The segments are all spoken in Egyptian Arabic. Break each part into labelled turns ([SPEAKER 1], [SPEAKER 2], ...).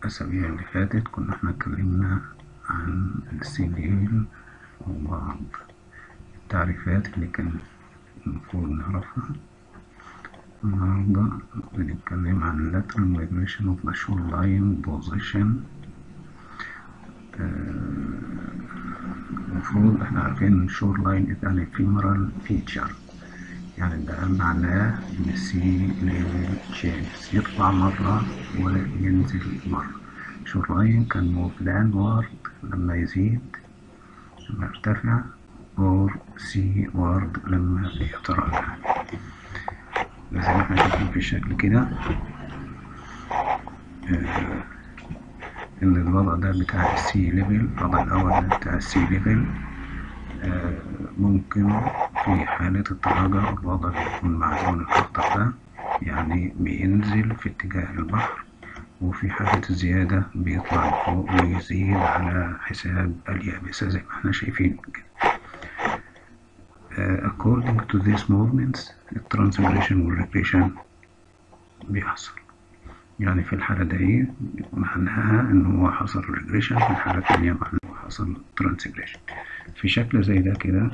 [SPEAKER 1] الأسابيع اللي فاتت كنا احنا اتكلمنا عن السيليل وبعض التعريفات اللي كان المفروض نعرفها النهاردة بنتكلم عن lateral migration of the shoreline position المفروض احنا عارفين ان shoreline is an ephemeral feature يعني ده معناه ان السي ليفل تشينجز يطلع مرة وينزل مرة shoreline كان موف landward لما يزيد لما يرتفع or seaward لما يتراجع زي ما احنا شايفين في الشكل كده آه ان الوضع ده بتاع السي ليفل الوضع الاول ده بتاع السي ليفل آه ممكن في حالة التراجع الوضع بيكون معزول الخطر ده يعني بينزل في اتجاه البحر وفي حالة الزيادة بيطلع لفوق ويزيد على حساب اليابسة زي ما احنا شايفين كده uh, according to these movements الترانسميشن والريجريشن بيحصل يعني في الحالة دي معناها ان هو حصل ريجريشن في الحالة التانية معناها هو حصل ترانسميشن في شكل زي ده كده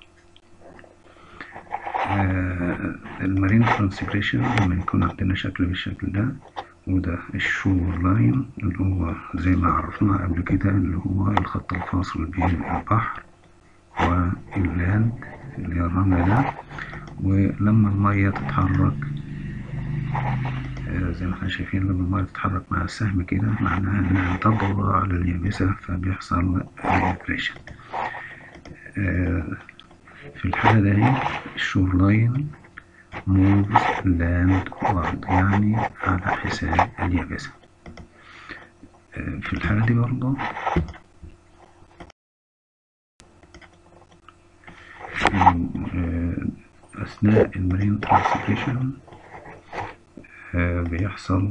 [SPEAKER 1] آه المارين ترانسجريشن لما يكون عندنا شكل بالشكل ده وده الشور لاين اللي هو زي ما عرفناه قبل كده اللي هو الخط الفاصل بين البحر واللاند اللي هي الرمل ده ولما المية تتحرك آه زي ما احنا شايفين لما المية تتحرك مع السهم كده معناها انها تضغط على اليابسة فبيحصل ريجريشن آه في الحالة دي الشور لاين موفز لاند وارد يعني على حساب اليابسة في الحالة دي برضه أثناء المارين ترانسليشن بيحصل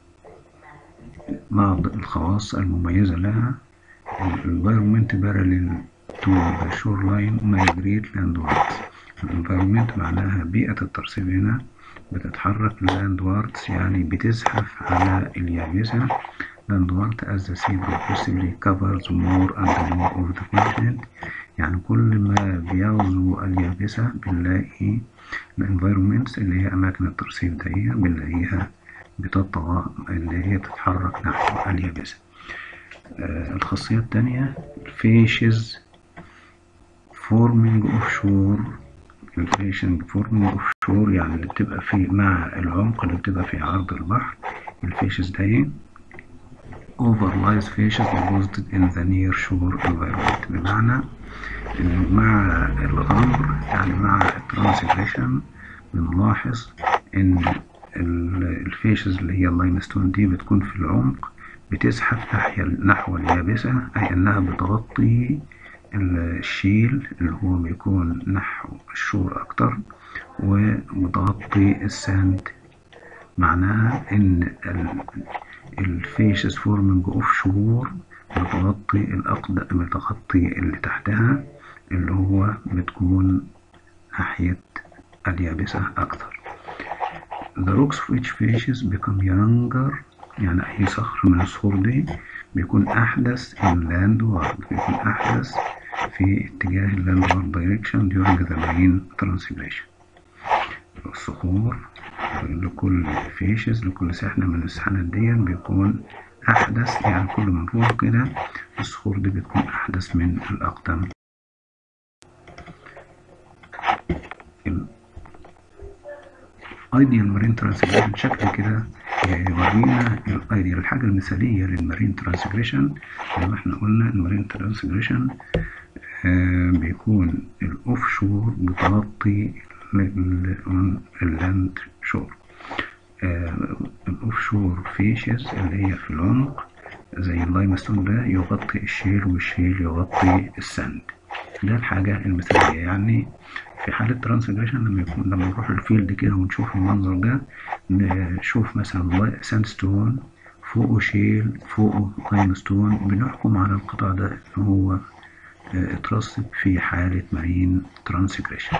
[SPEAKER 1] بعض الخواص المميزة لها الانفيرومنت بارلل to the shoreline migrate landwards الانفيرومنت معناها بيئة الترسيب هنا بتتحرك landwards يعني بتزحف على اليابسة landward as the sea progressively covers more and more of the continent يعني كل ما بيغزو اليابسة بنلاقي الانفيرومنتس اللي هي أماكن الترسيب دي بنلاقيها بتطغى اللي هي تتحرك نحو اليابسة آه الخاصية التانية fishes forming offshore الفيشنج forming offshore يعني اللي بتبقى في مع العمق اللي بتبقى في عرض البحر الفيشز دي overlies fishes deposited in the near shore environment بمعنى إن مع الغمر يعني مع الترانسجريشن بنلاحظ إن الفيشز اللي هي اللايمستون دي بتكون في العمق بتزحف ناحية نحو اليابسة أي أنها بتغطي الشيل اللي هو بيكون نحو الشور أكتر ومتغطي الساند معناها إن الفيشز فورمنج أوف شور بتغطي الأقدم بتغطي اللي تحتها اللي هو بتكون ناحية اليابسة أكتر The rocks of each fishes become younger يعني أي صخر من الصخور دي بيكون أحدث in landward بيكون أحدث في اتجاه landward direction during the marine translation الصخور لكل فيشز لكل سحنة من السحنات دي بيكون أحدث يعني كل ما نروح كده الصخور دي بتكون أحدث من الأقدم ايديال مارين ترانسجريشن شكل كده يورينا الايديال الحاجة المثالية للمارين ترانسجريشن زي ما احنا قلنا المارين ترانسجريشن آه بيكون الاوف شور بتغطي اللاند شور آه الاوف شور فيشز اللي هي في العمق زي اللايمستون ده يغطي الشيل والشيل يغطي الساند ده الحاجة المثالية يعني في حالة ترانسجريشن لما يكون لما نروح الفيلد كده ونشوف المنظر ده نشوف مثلا ساند ستون فوقه شيل فوقه لايم ستون بنحكم على القطع ده ان هو اترسب في حالة مارين ترانسجريشن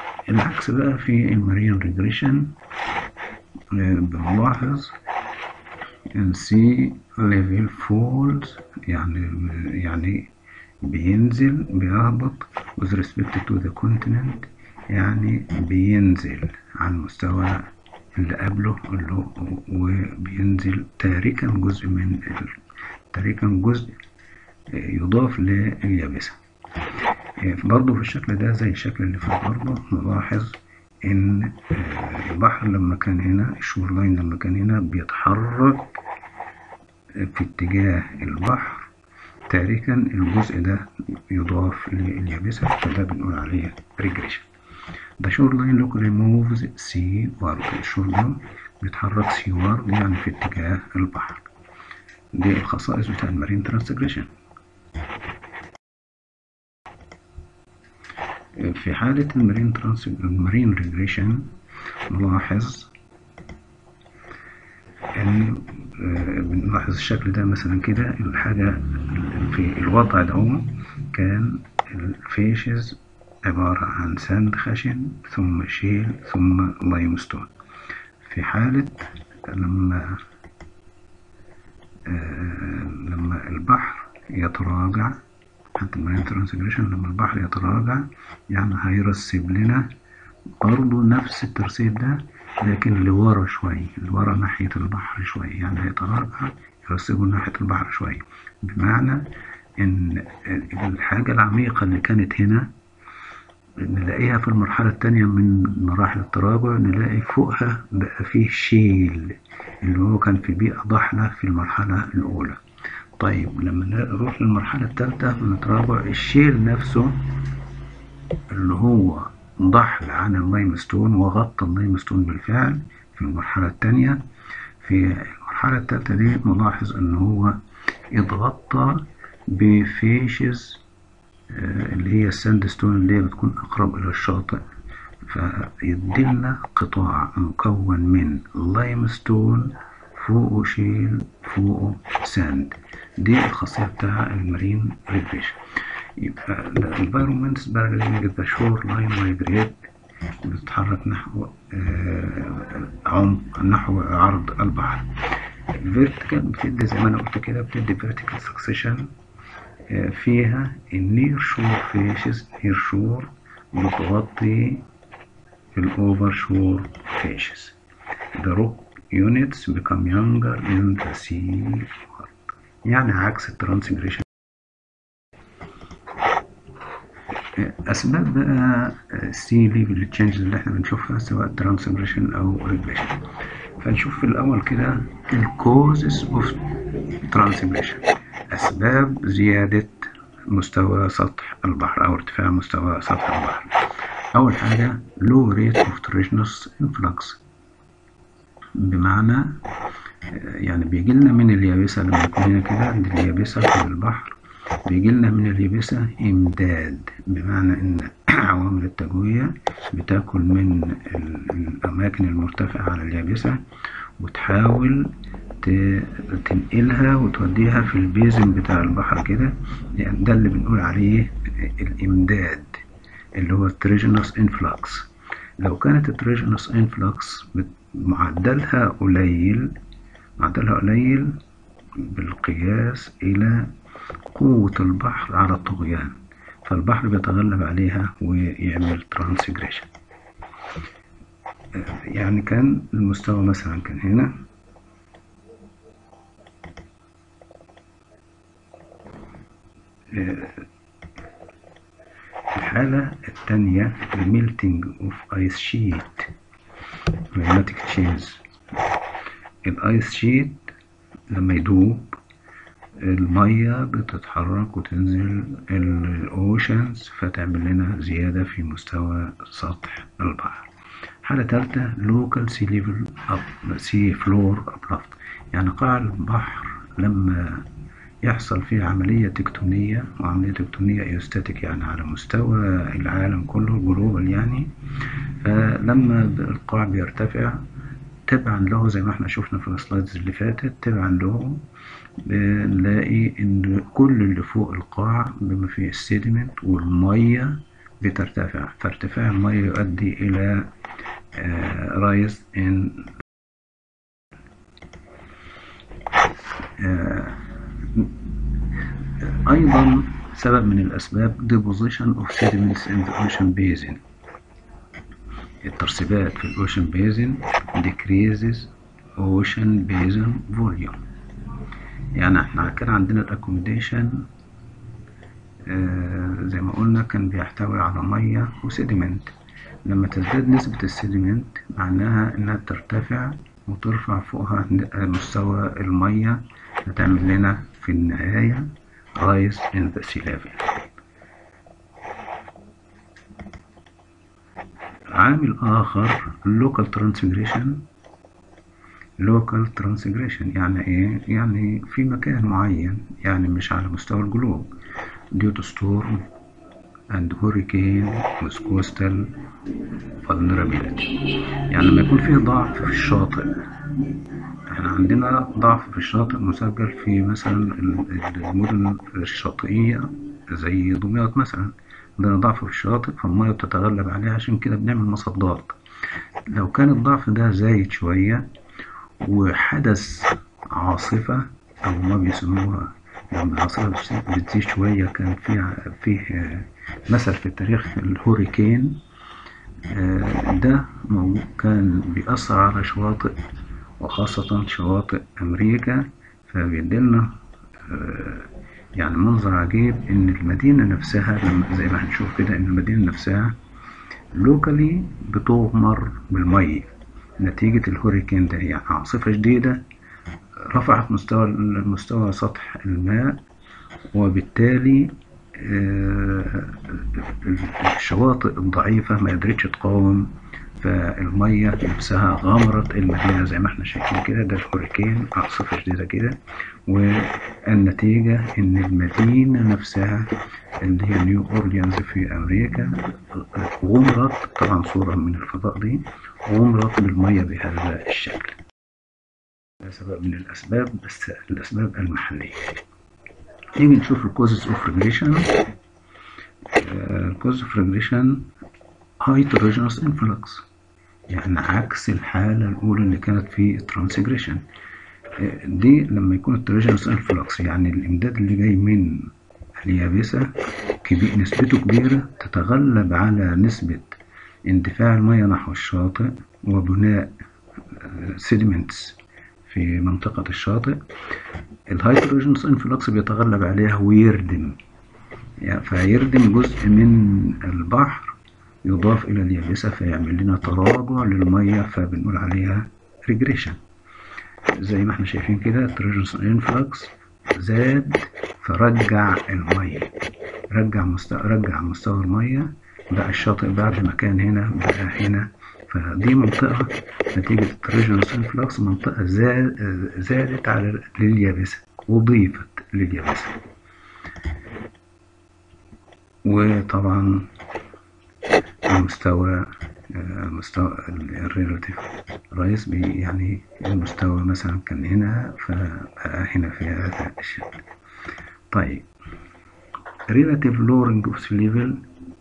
[SPEAKER 1] العكس بقى في المارين ريجريشن بنلاحظ and sea level falls يعني يعني بينزل بيهبط with respect to the continent يعني بينزل عن مستوى اللي قبله اللي هو وبينزل تاركا جزء من ال... تاركا جزء يضاف لليابسة برضه في الشكل ده زي الشكل اللي فات برضه نلاحظ إن البحر لما كان هنا الشور لاين لما كان هنا بيتحرك في اتجاه البحر تاركا الجزء ده يضاف لليابسة فده بنقول عليه ريجريشن ده شور لاين لوكالي موفز سي وارد الشور لاين بيتحرك سي وارد يعني في اتجاه البحر دي الخصائص بتاع المارين ترانسجريشن في حالة المارين ترانس المارين ريجريشن نلاحظ ان بنلاحظ الشكل ده مثلا كده الحاجة في الوضع ده كان الفيشز عبارة عن ساند خشن ثم شيل ثم لايمستون في حالة لما آه لما البحر يتراجع حتى المارين ترانسجريشن لما البحر يتراجع يعني هيرسب لنا برضه نفس الترسيب ده لكن لورا شوية لورا ناحية البحر شوية يعني هيتراجع يرسبه ناحية البحر شوية بمعنى إن الحاجة العميقة اللي كانت هنا نلاقيها في المرحلة التانية من مراحل التراجع نلاقي فوقها بقى فيه شيل اللي هو كان في بيئة ضحلة في المرحلة الأولى طيب لما نروح للمرحلة الثالثة من التراجع الشيل نفسه اللي هو ضحل عن اللايمستون وغطى اللايمستون بالفعل في المرحلة الثانية في المرحلة الثالثة دي نلاحظ ان هو اتغطى بفيشز اللي هي الساندستون اللي هي بتكون اقرب الى الشاطئ فيديلنا قطاع مكون من لايمستون فوقه شيل فوقه ساند دي الخاصية بتاع المارين ريجريشن يبقى الانفيرومنتس بارلينج ذا شور لاين مايجريت بتتحرك نحو عمق نحو عرض البحر الفيرتيكال بتدي زي ما انا قلت كده بتدي فيرتيكال سكسيشن فيها النير شور فيشز نير شور بتغطي الاوفر شور فيشز the rock units become younger in the sea يعني عكس الترانسجريشن اسباب بقى السي ليفل تشينجز اللي احنا بنشوفها سواء ترانسجريشن او ريجريشن فنشوف في الاول كده الكوزز اوف ترانسجريشن اسباب زياده مستوى سطح البحر او ارتفاع مستوى سطح البحر اول حاجه low rate of terraneous influx بمعنى يعني بيجي لنا من اليابسة لما يكون هنا كده عند اليابسة في البحر بيجي لنا من اليابسة إمداد بمعنى إن عوامل التجوية بتاكل من الأماكن المرتفعة على اليابسة وتحاول تنقلها وتوديها في البيزن بتاع البحر كده يعني ده اللي بنقول عليه الإمداد اللي هو التريجنوس انفلكس لو كانت التريجنوس انفلكس معدلها قليل معدلها قليل بالقياس إلى قوة البحر على الطغيان فالبحر بيتغلب عليها ويعمل ترانسجريشن يعني كان المستوى مثلا كان هنا الحالة الثانية الميلتنج اوف ايس شيت climatic change الايس شيت لما يدوب المية بتتحرك وتنزل الاوشنز فتعمل لنا زيادة في مستوى سطح البحر حالة تالتة local sea level up sea floor uplift يعني قاع البحر لما يحصل فيه عملية تكتونية وعملية تكتونية ايوستاتيك يعني على مستوى العالم كله جلوبال يعني فلما القاع بيرتفع تبعا له زي ما احنا شفنا في السلايدز اللي فاتت تبعا له بنلاقي ان كل اللي فوق القاع بما فيه السيدمنت والمية بترتفع فارتفاع المية يؤدي الى رايز ان آه، أيضا سبب من الأسباب deposition of sediments in the ocean basin الترسبات في الأوشن بيزن decreases ocean basin volume يعني احنا كان عندنا الاكوموديشن زي ما قلنا كان بيحتوي على مية وسيديمنت لما تزداد نسبة السيديمنت معناها انها ترتفع وترفع فوقها مستوى المية هتعمل لنا في النهاية rise in the sea level عامل آخر local transgression local transgression يعني إيه؟ يعني في مكان معين يعني مش على مستوى الجلوب due to storm and hurricane with coastal vulnerability يعني لما يكون فيه ضعف في الشاطئ احنا عندنا ضعف في الشاطئ مسجل في مثلا المدن الشاطئية زي دمياط مثلا عندنا ضعف في الشاطئ فالمية بتتغلب عليها عشان كده بنعمل مصدات لو كان الضعف ده زايد شوية وحدث عاصفة أو ما بيسموها لما العاصفة بتزيد شوية كان فيه فيه مثل في التاريخ الهوريكين ده كان بيأثر على شواطئ وخاصة شواطئ أمريكا فبيديلنا يعني منظر عجيب إن المدينة نفسها لما زي ما هنشوف كده إن المدينة نفسها لوكالي بتغمر بالمية نتيجة الهوريكين ده يعني عاصفة شديدة رفعت مستوى مستوى سطح الماء وبالتالي الشواطئ الضعيفة ما قدرتش تقاوم فالمية نفسها غمرت المدينة زي ما احنا شايفين كده ده الهوريكين عاصفة شديدة كده والنتيجة إن المدينة نفسها اللي هي نيو أورليانز في أمريكا غمرت طبعا صورة من الفضاء دي غمرت بالمية بهذا الشكل ده سبب من الأسباب بس الأسباب المحلية نيجي نشوف الكوزز اوف ريجريشن الكوز اوف ريجريشن هيتروجينوس انفلكس يعني عكس الحالة الأولى اللي كانت في الترانسجريشن دي لما يكون التروجينوس انفلكس يعني الإمداد اللي جاي من اليابسة كبير نسبته كبيرة تتغلب على نسبة اندفاع المياه نحو الشاطئ وبناء سيدمنتس في منطقة الشاطئ الهيدروجينوس انفلوكس بيتغلب عليها ويردم يعني فيردم جزء من البحر يضاف إلى اليابسة فيعمل لنا تراجع للمية فبنقول عليها ريجريشن زي ما احنا شايفين كده الهيدروجينوس انفلوكس زاد فرجع المية رجع مستوى رجع مستوى المية بقى الشاطئ بعد ما كان هنا بقى هنا فدي منطقة نتيجة التريجنس انفلكس منطقة زادت على لليابسة وضيفت لليابسة وطبعا المستوى مستوى الريلاتيف رايس يعني المستوى مثلا كان هنا فبقى هنا في هذا الشكل طيب relative lowering of sea level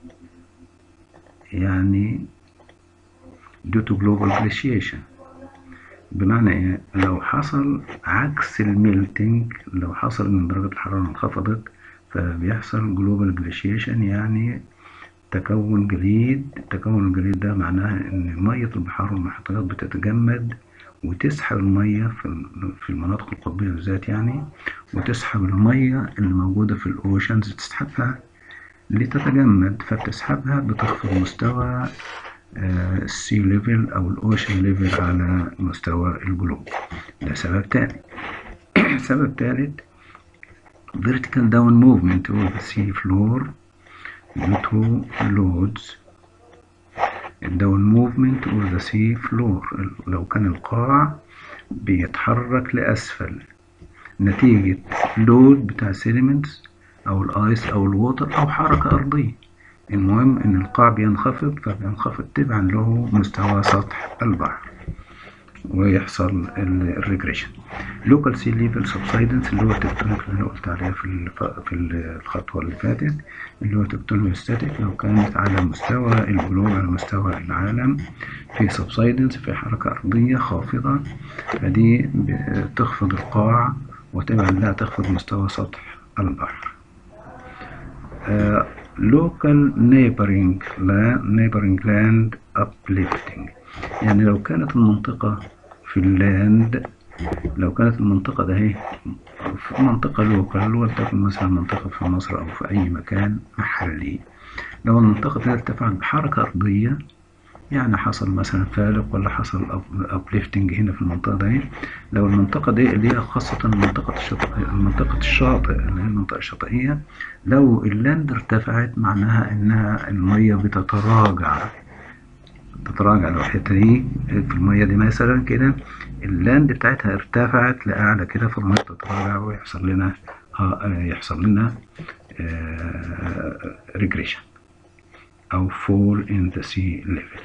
[SPEAKER 1] يعني due to global glaciation بمعنى ايه لو حصل عكس الميلتنج لو حصل ان درجة الحرارة انخفضت فبيحصل global glaciation يعني تكون جليد التكون الجليد ده معناها ان مية البحار والمحيطات بتتجمد وتسحب المية في المناطق القطبية بالذات يعني وتسحب المية اللي موجودة في الأوشنز تسحبها لتتجمد فبتسحبها بتخفض مستوى السي ليفل أو الأوشن ليفل على مستوى الجلوب ده سبب تاني سبب تالت vertical down movement of the sea floor due to loads الداون موفمنت of the sea floor لو كان القاع بيتحرك لأسفل نتيجة لود بتاع سيديمنتس أو الآيس أو الووتر أو حركة أرضية المهم إن القاع بينخفض فبينخفض تبعا له مستوى سطح البحر ويحصل الريجريشن لوكال سي ليفل سبسايدنس اللي هو التكتونيك اللي انا قلت عليها في في الخطوه اللي فاتت اللي هو تكتونيك ستاتيك لو كانت على مستوى الجلوب على مستوى العالم في سبسايدنس في حركه ارضيه خافضه فدي بتخفض القاع وتبعا لها تخفض مستوى سطح البحر uh, local neighboring land, neighboring land uplifting يعني لو كانت المنطقة في اللاند لو كانت المنطقة ده هي في منطقة لوكال ولتكن مثلا منطقة في مصر أو في أي مكان محلي لو المنطقة دي ارتفعت بحركة أرضية يعني حصل مثلا فالق ولا حصل ابليفتنج هنا في المنطقة دي لو المنطقة دي اللي هي خاصة منطقة الشاطئ منطقة الشاطئ اللي هي المنطقة الشاطئية لو اللاند ارتفعت معناها انها المية بتتراجع تتراجع لو الحتة دي في المية دي مثلا كده اللاند بتاعتها ارتفعت لأعلى كده فالمية تتراجع ويحصل لنا يحصل لنا ريجريشن أو fall in the sea level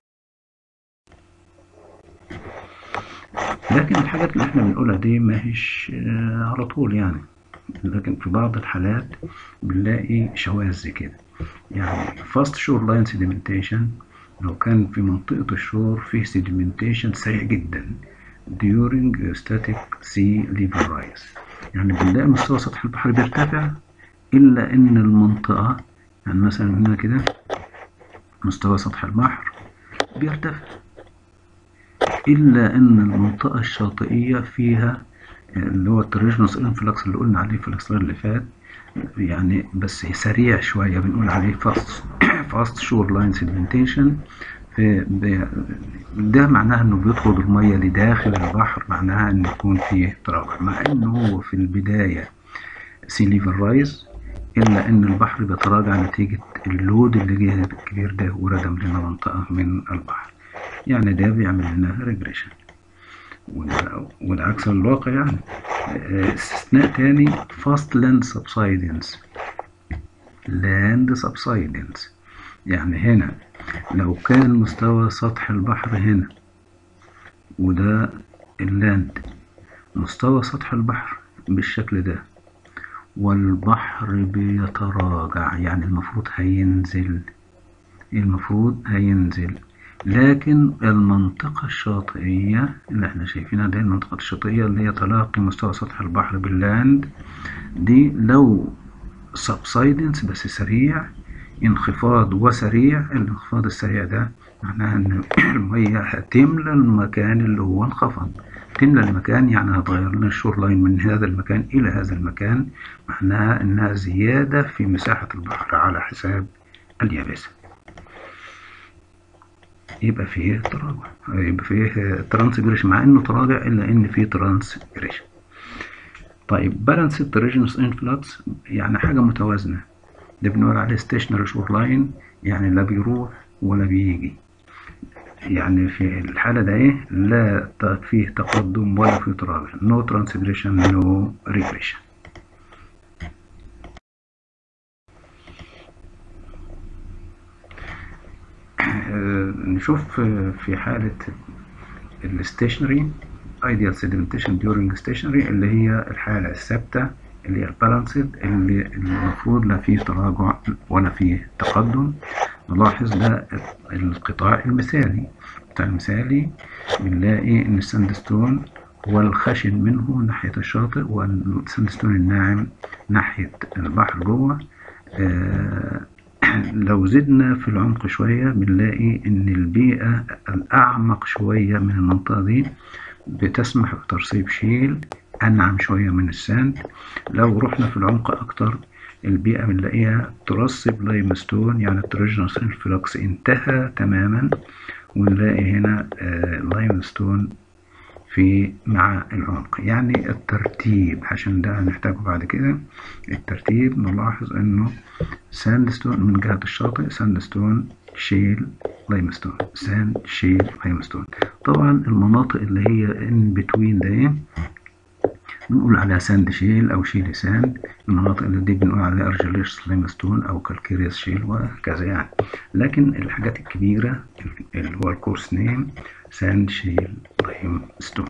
[SPEAKER 1] لكن الحاجات اللي احنا بنقولها دي ما هيش على طول يعني لكن في بعض الحالات بنلاقي شواذ كده يعني fast shoreline sedimentation لو كان في منطقة الشور فيه sedimentation سريع جدا during static sea level rise يعني بنلاقي مستوى سطح البحر بيرتفع إلا إن المنطقة يعني مثلا هنا كده مستوى سطح البحر بيرتفع إلا إن المنطقة الشاطئية فيها اللي هو التريجنوس انفلكس اللي قلنا عليه في الإصدار اللي فات يعني بس سريع شوية بنقول عليه فاست فاست شور لاين سيدمنتيشن ده معناها انه بيطرد المية لداخل البحر معناها ان يكون فيه تراجع مع انه هو في البداية سي ليفل رايز الا ان البحر بيتراجع نتيجة اللود اللي جه الكبير ده وردم لنا منطقة من البحر يعني ده بيعمل لنا ريجريشن والعكس الواقع يعني استثناء تاني fast land subsidence land subsidence يعني هنا لو كان مستوى سطح البحر هنا وده اللاند مستوى سطح البحر بالشكل ده والبحر بيتراجع يعني المفروض هينزل المفروض هينزل لكن المنطقة الشاطئية اللي احنا شايفينها دي المنطقة الشاطئية اللي هي تلاقي مستوى سطح البحر باللاند دي لو subsidence بس سريع انخفاض وسريع الانخفاض السريع ده معناها ان المية هتملى المكان اللي هو انخفض تملى المكان يعني هتغير لنا الشور لاين من هذا المكان الى هذا المكان معناها انها زيادة في مساحة البحر على حساب اليابسة يبقى فيه تراجع يبقى فيه ترانسجريشن مع انه تراجع الا ان فيه ترانسجريشن طيب بالانس تريجنس انفلكس يعني حاجة متوازنة ده بنقول عليه ستيشنري شور لاين يعني لا بيروح ولا بيجي يعني في الحالة ده ايه لا فيه تقدم ولا فيه تراجع نو ترانسجريشن نو ريجريشن نشوف في حالة الستيشنري ideal sedimentation during stationary اللي هي الحالة الثابتة اللي هي البالانسد اللي المفروض لا فيه تراجع ولا فيه تقدم نلاحظ ده القطاع المثالي القطاع المثالي بنلاقي ان الساندستون هو الخشن منه ناحية الشاطئ والساندستون الناعم ناحية البحر جوه آه لو زدنا في العمق شوية بنلاقي ان البيئة الأعمق شوية من المنطقة دي بتسمح بترسيب شيل أنعم شوية من الساند لو رحنا في العمق أكتر البيئة بنلاقيها ترسب لايمستون يعني التريجنوس انفلوكس انتهى تماما ونلاقي هنا آه لايمستون في مع العمق يعني الترتيب عشان ده هنحتاجه بعد كده الترتيب نلاحظ انه ساندستون من جهة الشاطئ ساندستون شيل لايمستون ساند شيل لايمستون طبعا المناطق اللي هي ان بتوين ده بنقول عليها ساند شيل او شيل ساند المناطق اللي دي بنقول عليها ارجليش لايمستون او كالكيريس شيل وهكذا يعني لكن الحاجات الكبيرة اللي هو الكورس نيم ساند شيل لايمستون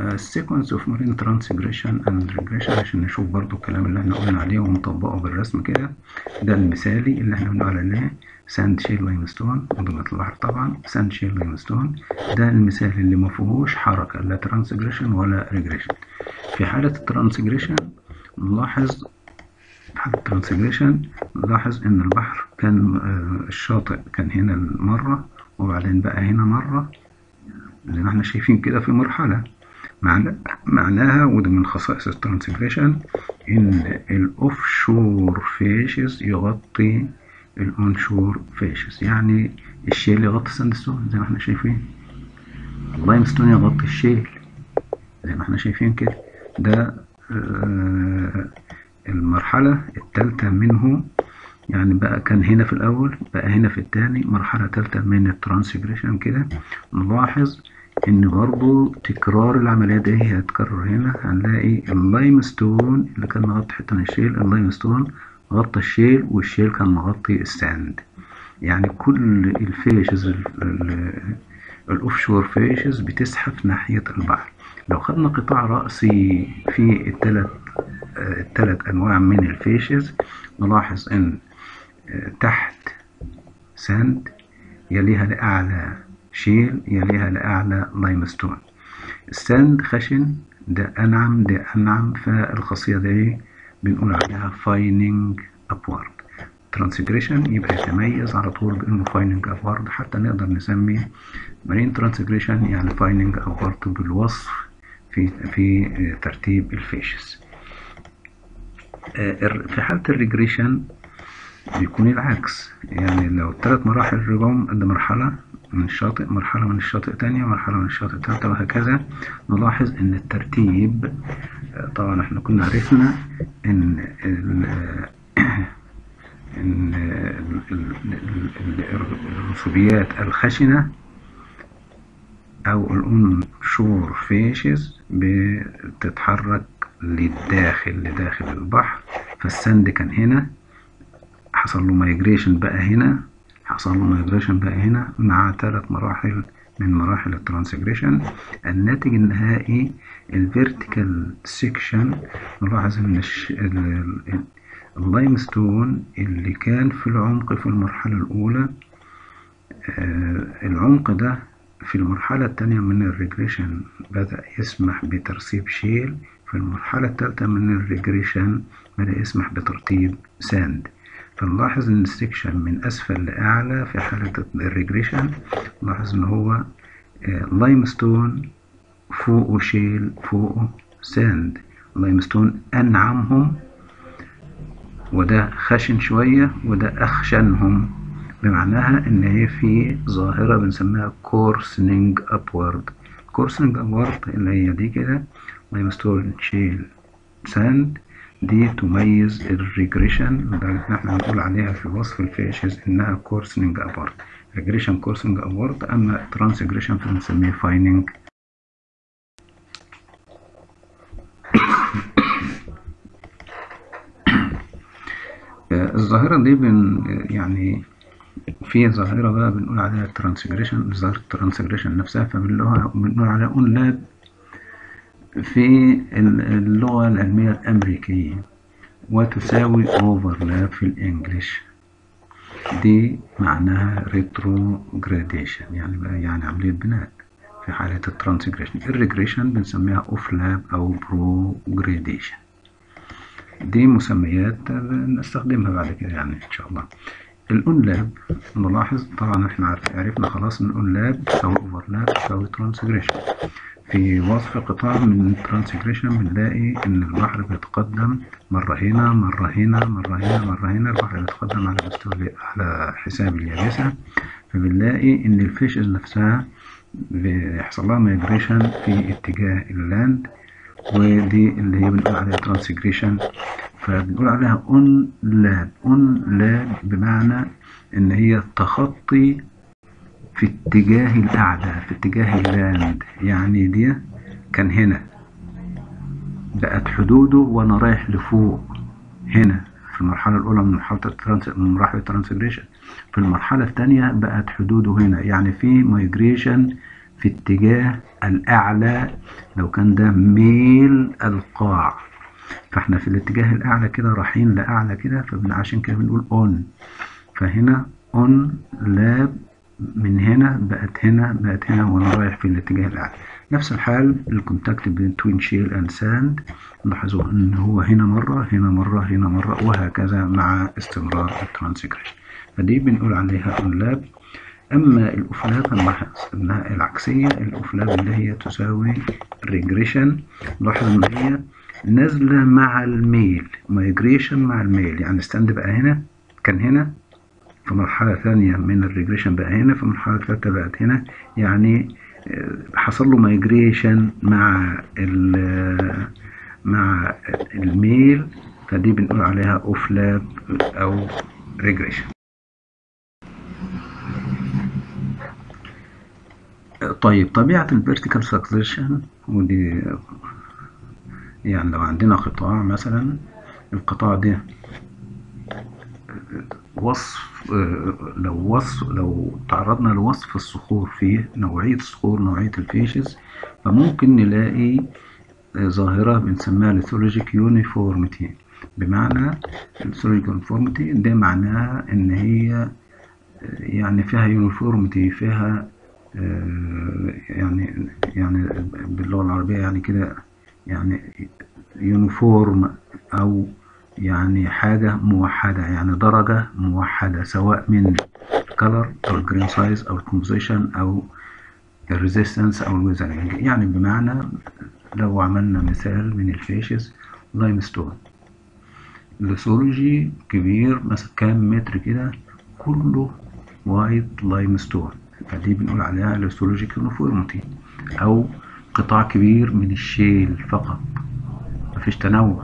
[SPEAKER 1] sequence of marine transgression and regression عشان نشوف برضو الكلام اللي احنا قلنا عليه ونطبقه بالرسم كده ده المثالي اللي احنا بنقول عليه ساند شيل لايمستون مدونة البحر طبعا ساند شيل لايمستون ده المثال اللي ما فيهوش حركة لا ترانسجريشن ولا ريجريشن في حالة الترانسجريشن نلاحظ في حالة الترانسجريشن نلاحظ ان البحر كان آه، الشاطئ كان هنا مرة وبعدين بقى هنا مرة زي ما احنا شايفين كده في مرحلة معنى معناها وده من خصائص الترانسجريشن ان الاوف شور فيشز يغطي الاون شور فيشز يعني الشيل يغطي الساندستون زي ما احنا شايفين اللايمستون يغطي الشيل زي ما احنا شايفين كده ده آه، المرحلة الثالثة منه يعني بقى كان هنا في الأول بقى هنا في الثاني مرحلة ثالثة من الترانسجريشن كده نلاحظ إن برضو تكرار العملية دي هتتكرر هنا هنلاقي اللايمستون اللي كان مغطي حتة من الشيل اللايمستون غطى الشيل والشيل كان مغطي الساند يعني كل الفيشز الاوف شور فيشز بتزحف ناحية البحر لو خدنا قطاع رأسي في الثلاث الثلاث أنواع من الفيشز نلاحظ إن آه، تحت ساند يليها لأعلى شيل يليها لأعلى لايمستون الساند خشن ده أنعم ده أنعم فالخاصية دي بنقول عليها فايننج أبورد ترانسجريشن يبقى يتميز على طول بانه فايننج ابورد حتى نقدر نسمي مارين ترانسجريشن يعني فايننج ابورد بالوصف في في آه، ترتيب الفيشز آه، في حالة الريجريشن بيكون العكس يعني لو الثلاث مراحل رجعهم قد مرحلة من الشاطئ مرحلة من الشاطئ تانية مرحلة من الشاطئ التالتة وهكذا نلاحظ ان الترتيب آه، طبعا احنا كنا عرفنا ان ال- ان ال- ال- ال- ال- الرسوبيات الخشنة او الاون شور فيشز بتتحرك للداخل لداخل البحر فالسند كان هنا حصل له مايجريشن بقى هنا حصل له مايجريشن بقى هنا مع ثلاث مراحل من مراحل الترانسجريشن الناتج النهائي الفيرتيكال سيكشن نلاحظ ان الش- ال- ال- اللايمستون اللي كان في العمق في المرحلة الأولى آه، العمق ده في المرحلة الثانية من الريجريشن بدأ يسمح بترسيب شيل في المرحلة الثالثة من الريجريشن بدأ يسمح بترتيب ساند فنلاحظ ان السكشن من اسفل لاعلى في حالة الريجريشن نلاحظ ان هو لايمستون فوقه شيل فوقه ساند لايمستون انعمهم وده خشن شوية وده أخشنهم بمعناها إن هي في ظاهرة بنسميها كورسنينج أبورد كورسنينج أبورد اللي هي دي كده لايمستون شيل ساند دي تميز الريجريشن لدرجة إن احنا بنقول عليها في وصف الفيشز إنها كورسنينج أبورد ريجريشن كورسنينج أبورد أما ترانسجريشن فبنسميه فايننج الظاهرة دي بن يعني في ظاهرة بقى بنقول عليها الترانسجريشن ظاهرة الترانسجريشن نفسها فبنقول بنقول عليها اون لاب في اللغة العلمية الأمريكية وتساوي اوفرلاب في الإنجليش دي معناها ريتروجراديشن يعني بقى يعني عملية بناء في حالة الترانسجريشن الريجريشن بنسميها اوف لاب أو بروجراديشن دي مسميات نستخدمها بعد كده يعني ان شاء الله الاون لاب نلاحظ طبعا احنا عارف عرفنا خلاص ان الاون لاب تساوي اوفر لاب تساوي ترانسجريشن في وصف قطاع من الترانسجريشن بنلاقي ان البحر بيتقدم مرة هنا مرة هنا مرة هنا مرة هنا البحر بيتقدم على مستوى على حساب اليابسة فبنلاقي ان الفيشز نفسها بيحصل لها مايجريشن في اتجاه اللاند ودي اللي هي بنقول عليها ترانسجريشن فبنقول عليها اون لاب اون لاب بمعنى ان هي تخطي في اتجاه القعدة في اتجاه اللاند يعني دي كان هنا بقت حدوده وانا رايح لفوق هنا في المرحلة الأولى من مرحلة الترانس من مراحل الترانسجريشن في المرحلة الثانية بقت حدوده هنا يعني في مايجريشن في اتجاه الأعلى لو كان ده ميل القاع فاحنا في الاتجاه الأعلى كده رايحين لأعلى كده فعشان كده بنقول on فهنا on lab من هنا بقت هنا بقت هنا وانا رايح في الاتجاه الاعلى نفس الحال الكونتاكت بين توين شيل اند ساند لاحظوا ان هو هنا مره هنا مره هنا مره وهكذا مع استمرار الترانسكريشن فدي بنقول عليها اون لاب اما الاوفلاب هنلاحظ انها العكسيه الاوفلاب اللي هي تساوي ريجريشن لاحظ ان هي نازله مع الميل مايجريشن مع الميل يعني ستاند بقى هنا كان هنا في مرحلة ثانية من الريجريشن بقى هنا في مرحلة ثالثة بقت هنا يعني حصل له مايجريشن مع مع الميل فدي بنقول عليها اوف لاب او ريجريشن طيب طبيعة الفيرتيكال سكسيشن ودي يعني لو عندنا قطاع مثلا القطاع ده وصف لو وصف لو تعرضنا لوصف الصخور فيه نوعية الصخور نوعية الفيشز فممكن نلاقي ظاهرة بنسميها ليثولوجيك يونيفورميتي بمعنى ليثولوجيك يونيفورميتي ده معناها ان هي يعني فيها يونيفورميتي فيها يعني يعني باللغة العربية يعني كده يعني يونيفورم او يعني حاجة موحدة يعني درجة موحدة سواء من الكالر أو الجرين سايز أو الكومبوزيشن أو الريزيستنس أو الويزرنج يعني بمعنى لو عملنا مثال من الفيشز لايم ستون ليثولوجي كبير مثلا كام متر كده كله وايت لايم ستون فدي بنقول عليها ليثولوجيك يونيفورميتي أو قطاع كبير من الشيل فقط مفيش تنوع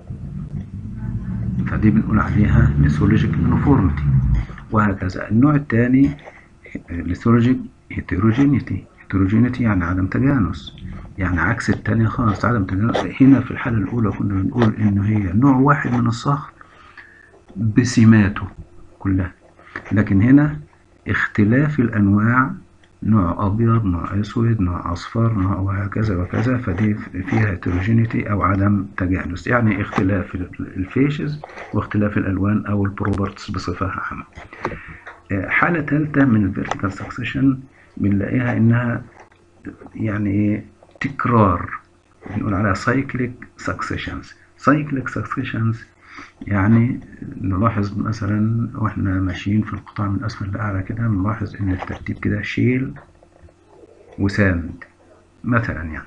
[SPEAKER 1] فدي بنقول عليها ليثولوجيك يونيفورميتي وهكذا النوع الثاني ليثولوجيك هيتروجينيتي هيتروجينيتي يعني عدم تجانس يعني عكس الثانية خالص عدم تجانس هنا في الحالة الأولى كنا بنقول إنه هي نوع واحد من الصخر بسماته كلها لكن هنا اختلاف الأنواع نوع أبيض نوع أسود نوع أصفر نوع وهكذا وكذا فدي فيها هيتروجينيتي أو عدم تجانس يعني اختلاف الفيشز واختلاف الألوان أو البروبرتس بصفة عامة حالة ثالثة من الفيرتيكال سكسيشن بنلاقيها إنها يعني تكرار بنقول عليها سايكليك سكسيشنز سايكليك سكسيشنز يعني نلاحظ مثلا واحنا ماشيين في القطاع من اسفل لاعلى كده نلاحظ ان الترتيب كده شيل وساند مثلا يعني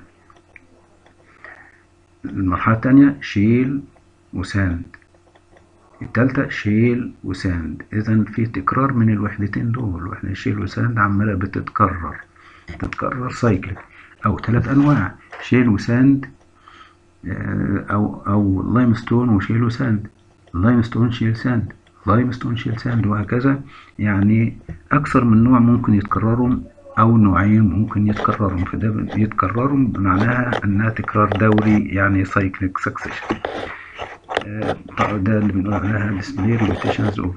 [SPEAKER 1] المرحلة الثانية شيل وساند التالتة شيل وساند إذا في تكرار من الوحدتين دول واحنا شيل وساند عمالة بتتكرر تتكرر سايكليك أو ثلاث أنواع شيل وساند أو أو لايم ستون وشيل وساند لايم ستون شيل ساند لايم ستون شيل ساند وهكذا يعني أكثر من نوع ممكن يتكرروا أو نوعين ممكن يتكرروا فده يتكرروا بمعناها أنها تكرار دوري يعني سايكليك سكسيشن ده اللي بنقول عليها display repetitions of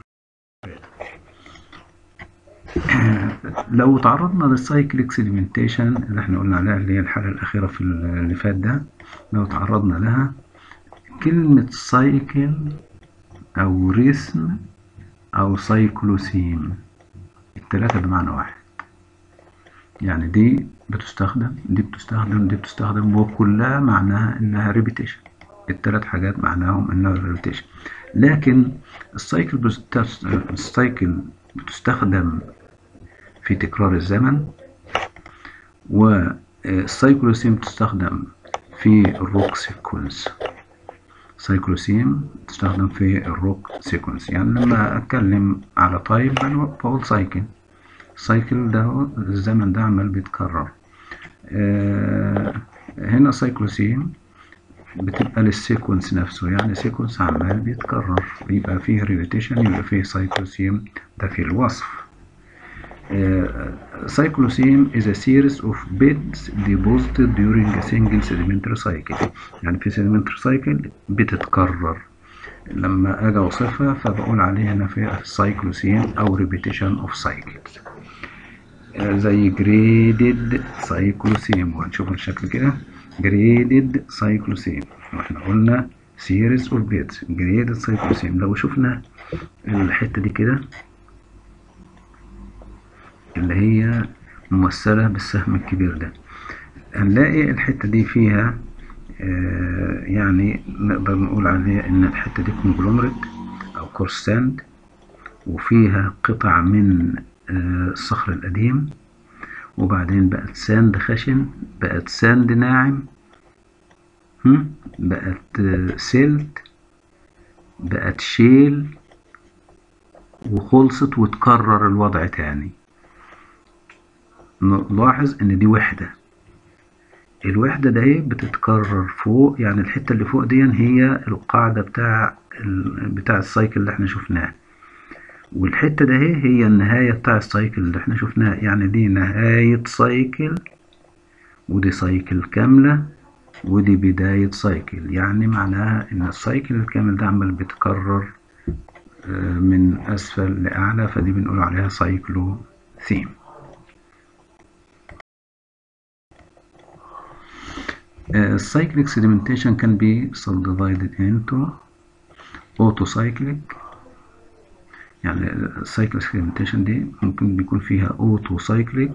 [SPEAKER 1] لو تعرضنا للسايكليك سيديمنتيشن اللي احنا قلنا عليها اللي هي الحالة الأخيرة في اللي فات ده لو تعرضنا لها كلمة سايكل أو رسم أو سايكلوسيم التلاتة بمعنى واحد يعني دي بتستخدم دي بتستخدم دي بتستخدم وكلها معناها إنها ريبيتيشن التلات حاجات معناهم إنها ريبيتيشن لكن السايكل بتست... السايكل بتستخدم في تكرار الزمن والسايكلوسيم تستخدم في الروك سيكونس سايكلوسيم تستخدم في الروك سيكونس يعني لما اتكلم على تايب بقول سايكل السايكل ده الزمن ده عمال بيتكرر آه هنا سايكلوسيم بتبقى للسيكونس نفسه يعني سيكونس عمال بيتكرر يبقى فيه ريبيتيشن يبقى فيه سايكلوسيم ده في الوصف سايكلوسيم is a series of beds deposited during a single sedimentary cycle يعني في sedimentary cycle بتتكرر لما اجي اوصفها فبقول عليها هنا في سايكلوسيم او repetition of cycles آه، زي جريدد سايكلوسيم وهنشوف الشكل كده جريدد سايكلوسيم واحنا قلنا سيريز اوف بيتس جريدد سايكلوسيم لو شفنا الحتة دي كده اللي هي ممثلة بالسهم الكبير ده هنلاقي الحتة دي فيها آه يعني نقدر نقول عليها ان الحتة دي كونجلومريت او كورساند وفيها قطع من آه الصخر القديم وبعدين بقت ساند خشن بقت ساند ناعم هم؟ بقت آه سلت بقت شيل وخلصت وتكرر الوضع تاني نلاحظ ان دي وحدة الوحدة ده ايه بتتكرر فوق يعني الحتة اللي فوق دي هي القاعدة بتاع بتاع السايكل اللي احنا شفناه والحتة ده ايه هي النهاية بتاع السايكل اللي احنا شفناه يعني دي نهاية سايكل ودي سايكل كاملة ودي بداية سايكل يعني معناها ان السايكل الكامل ده عمال بيتكرر من أسفل لأعلى فدي بنقول عليها سايكلو ثيم cyclic sedimentation can be subdivided into autocyclic يعني cyclic sedimentation دي ممكن بيكون فيها autocyclic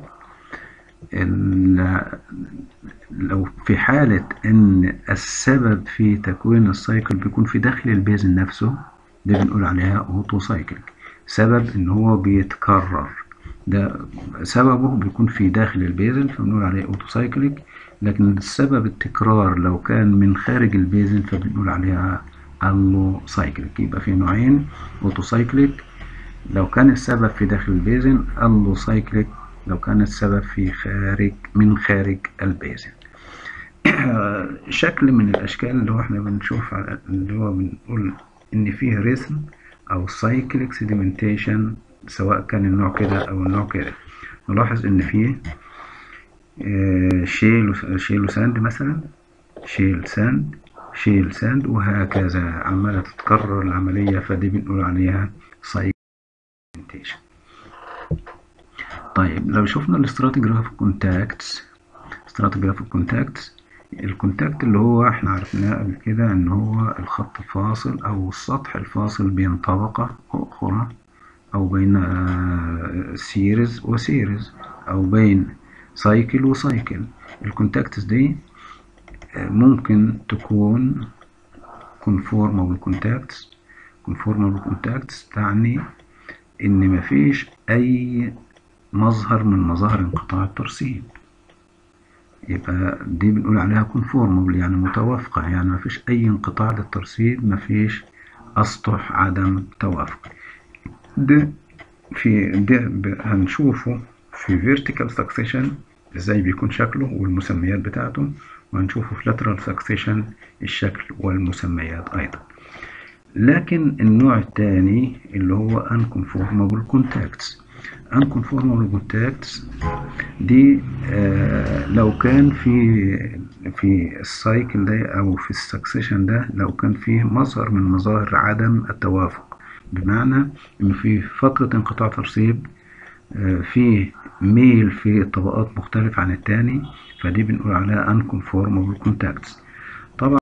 [SPEAKER 1] لو في حالة إن السبب في تكوين السايكل بيكون في داخل البيزن نفسه دي بنقول عليها اوتوسايكليك سبب ان هو بيتكرر ده سببه بيكون في داخل البيزن فبنقول عليه اوتوسايكليك لكن السبب التكرار لو كان من خارج البيزن فبنقول عليها الو سايكليك يبقى في نوعين اوتوسايكليك لو كان السبب في داخل البيزن الو سايكليك لو كان السبب في خارج من خارج البيزن شكل من الاشكال اللي هو احنا بنشوف اللي هو بنقول ان فيه ريثم او سايكليك سيديمنتيشن سواء كان النوع كده او النوع كده نلاحظ ان فيه شيل شيل ساند مثلا شيل ساند شيل ساند وهكذا عمالة تتكرر العملية فدي بنقول عليها سايكليك طيب لو شفنا الاستراتيجراف كونتاكتس استراتيجراف كونتاكتس الكونتاكت اللي هو احنا عرفناه قبل كده ان هو الخط الفاصل او السطح الفاصل بين طبقة اخرى او بين سيريز وسيريز او بين سايكل وسايكل الكونتاكتس دي ممكن تكون conformable contacts conformable contacts تعني ان مفيش اي مظهر من مظاهر انقطاع الترسيب يبقى دي بنقول عليها conformable يعني متوافقة يعني مفيش أي انقطاع للترسيب مفيش أسطح عدم توافق ده في ده هنشوفه في vertical succession ازاي بيكون شكله والمسميات بتاعته وهنشوفه في lateral succession الشكل والمسميات أيضا لكن النوع الثاني اللي هو unconformable contacts unconformable contacts دي آه لو كان في في السايكل ده او في السكسيشن ده لو كان فيه مظهر من مظاهر عدم التوافق بمعنى ان في فترة انقطاع ترسيب آه في ميل في الطبقات مختلف عن التاني فدي بنقول عليها unconformable contacts طبعا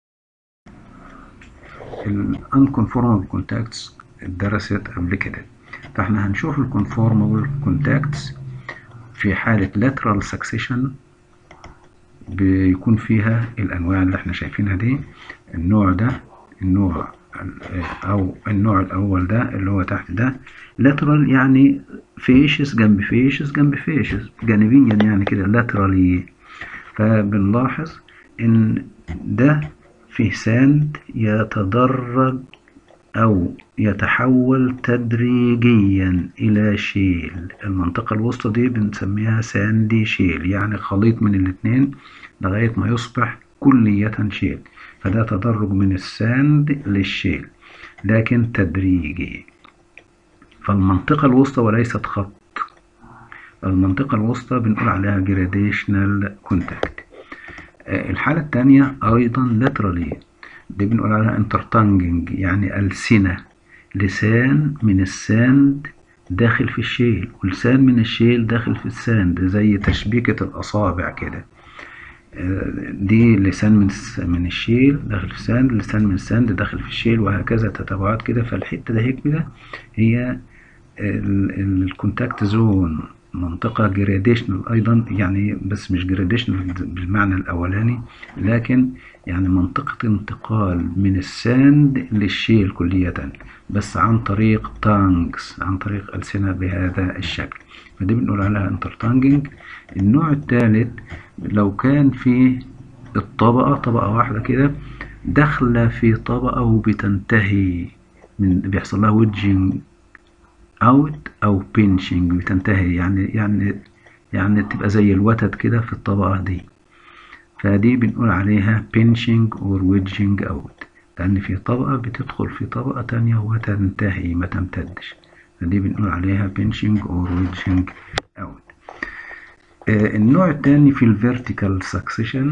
[SPEAKER 1] ال unconformable contacts اتدرست قبل كده فاحنا هنشوف الكونفورمable كونتاكتس في حالة lateral succession بيكون فيها الأنواع اللي احنا شايفينها دي النوع ده النوع أو النوع الأول ده اللي هو تحت ده lateral يعني فيشز جنب فيشز جنب فيشز جانبيا يعني كده laterally فبنلاحظ إن ده فيه ساند يتدرج أو يتحول تدريجيا إلى شيل المنطقة الوسطى دي بنسميها ساندي شيل يعني خليط من الاتنين لغاية ما يصبح كلية شيل فده تدرج من الساند للشيل لكن تدريجي فالمنطقة الوسطى وليست خط المنطقة الوسطى بنقول عليها جراديشنال كونتاكت الحالة الثانية أيضا laterally دي بنقول عليها انترتانجنج يعني ألسنة لسان من الساند داخل في الشيل ولسان من الشيل داخل في الساند زي تشبيكة الأصابع كده آه، دي لسان من الس- من الشيل داخل في الساند لسان من الساند داخل في الشيل وهكذا تتابعات كده فالحتة ده هيك كده هي الكونتاكت زون منطقة جراديشنال أيضا يعني بس مش جراديشنال بالمعنى الأولاني لكن يعني منطقة انتقال من الساند للشيل كلية بس عن طريق تانجز عن طريق ألسنة بهذا الشكل فدي بنقول عليها انترتانجنج النوع الثالث لو كان في الطبقة طبقة واحدة كده داخلة في طبقة وبتنتهي من بيحصل لها ويدجنج اوت او بينشنج بتنتهي يعني يعني يعني تبقى زي الوتد كده في الطبقة دي فدي بنقول عليها pinching or wedging out لأن في طبقة بتدخل في طبقة تانية وتنتهي ما تمتدش فدي بنقول عليها pinching or wedging out آه النوع التاني في ال vertical succession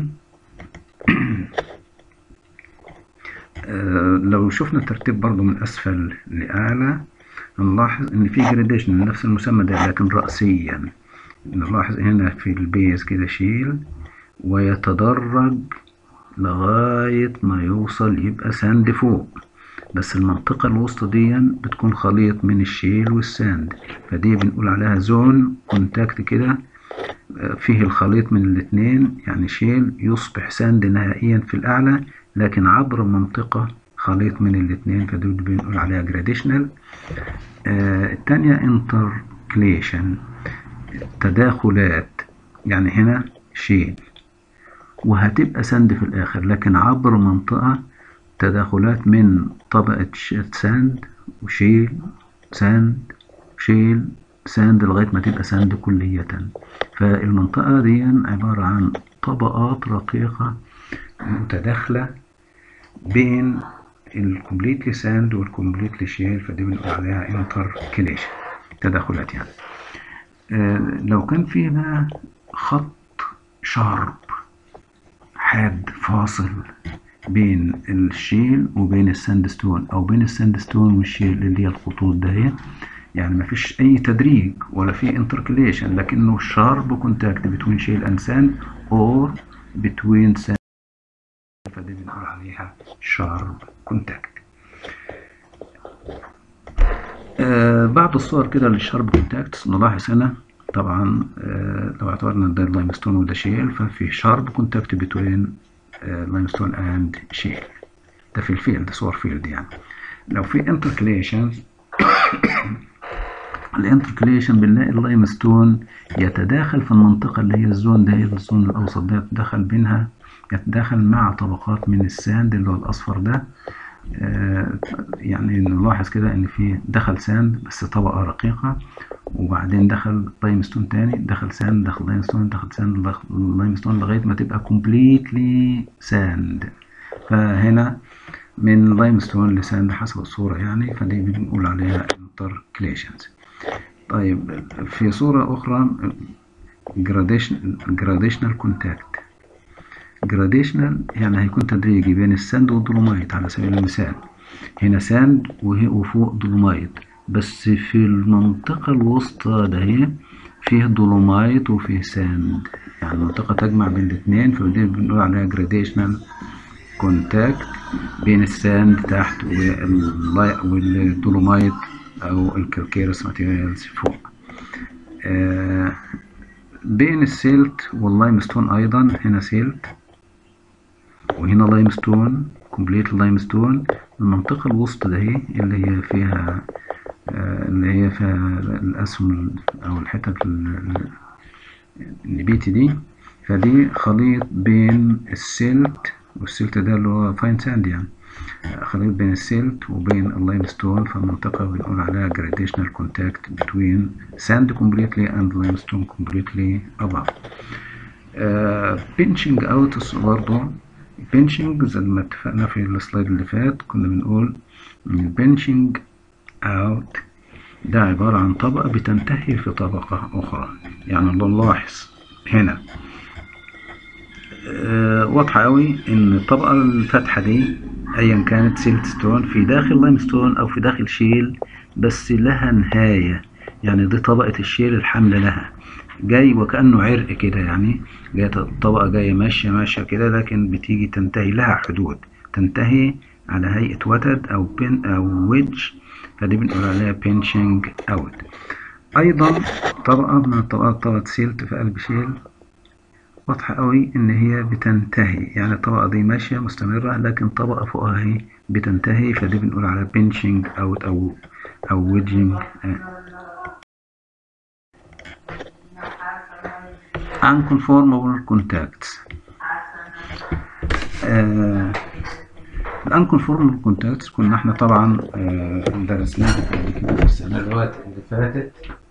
[SPEAKER 1] آه لو شفنا الترتيب برضو من أسفل لأعلى نلاحظ ان في جراديشن نفس المسمى ده لكن رأسيا نلاحظ هنا في البيز كده شيل ويتدرج لغاية ما يوصل يبقى ساند فوق بس المنطقة الوسطى دي بتكون خليط من الشيل والساند فدي بنقول عليها زون كونتاكت كده فيه الخليط من الاتنين يعني شيل يصبح ساند نهائيا في الأعلى لكن عبر منطقة خليط من الاتنين فدول بنقول عليها جراديشنال آه التانية انتركليشن تداخلات يعني هنا شيل وهتبقى ساند في الآخر لكن عبر منطقة تداخلات من طبقة ساند وشيل ساند شيل ساند لغاية ما تبقى ساند كلية فالمنطقة دي عبارة عن طبقات رقيقة متداخلة بين الكومبليتلي ساند والكومبليتلي شيل فدي بنقول عليها انتركليشن تداخلات يعني آه لو كان في بقى خط شارب حاد فاصل بين الشيل وبين الساندستون او بين الساندستون والشيل اللي هي الخطوط ده يعني ما فيش اي تدريج ولا في انتركليشن لكنه شارب كونتاكت بتوين شيل اند ساند اور بتوين ساند فدي بنقول عليها شارب كونتاكت آه بعض الصور كده للشارب كونتاكت نلاحظ هنا طبعا آه لو اعتبرنا ده اللايمستون وده شيل ففي شارب كونتاكت بتوين لايمستون اند شيل ده في الفيلد صور فيلد يعني لو في انتركليشن الانتركليشن بنلاقي اللايمستون يتداخل في المنطقة اللي هي الزون ده هي الزون الأوسط ده يتداخل بينها يتداخل مع طبقات من الساند اللي هو الأصفر ده آه يعني نلاحظ كده إن في دخل ساند بس طبقة رقيقة وبعدين دخل لايمستون تاني دخل ساند دخل لايمستون دخل ساند دخل لايمستون لغاية ما تبقى كومبليتلي ساند فهنا من لايمستون لساند حسب الصورة يعني فدي بنقول عليها انتركليشنز طيب في صورة أخرى جراديشنال كونتاكت جراديشنال يعني هيكون تدريجي بين الساند والدولومايت على سبيل المثال هنا ساند وفوق دولومايت بس في المنطقة الوسطى ده هي فيه دولومايت وفيه ساند يعني منطقة تجمع بين الاتنين فدي بنقول عليها جراديشنال كونتاكت بين الساند تحت والدولومايت أو الكالكيرس ماتيريالز فوق آه بين السيلت واللايمستون أيضا هنا سيلت وهنا لايمستون كومبليت لايمستون المنطقة الوسطى ده هي اللي هي فيها آه اللي هي فيها الأسهم أو الحتت النبيتي دي فدي خليط بين السيلت والسيلت ده اللي هو فاين ساند يعني خليط بين السيلت وبين اللايمستون فمنطقة بنقول عليها gradational contact between sand completely and limestone completely above uh, pinching out برضه pinching زي ما اتفقنا في السلايد اللي فات كنا بنقول pinching out ده عبارة عن طبقة بتنتهي في طبقة أخرى يعني نلاحظ هنا أه واضحة أوي إن الطبقة الفاتحة دي أيا كانت سيلت ستون في داخل لايم ستون أو في داخل شيل بس لها نهاية يعني دي طبقة الشيل الحاملة لها جاي وكأنه عرق كده يعني جاية الطبقة جاية ماشية ماشية كده لكن بتيجي تنتهي لها حدود تنتهي على هيئة وتد أو بين أو ويدج فدي بنقول عليها بينشنج أوت أيضا طبقة من الطبقات طبقة سيلت في قلب شيل واضحة قوي إن هي بتنتهي يعني الطبقة دي ماشية مستمرة لكن طبقة فوقها هي بتنتهي فدي بنقول على بينشنج أوت أو أو ويدجنج unconformable contacts آه الانكونفورمال كونتاكتس كنا احنا طبعا آه درسناها قبل كده في السنوات اللي فاتت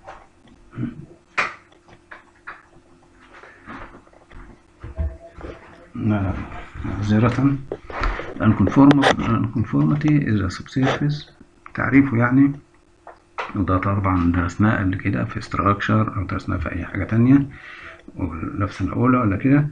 [SPEAKER 1] معذرة الانكونفورميتي is a subsurface تعريفه يعني وده طبعا درسناه قبل كده في structure أو درسناه في أي حاجة تانية ولا في سنة أولى ولا كده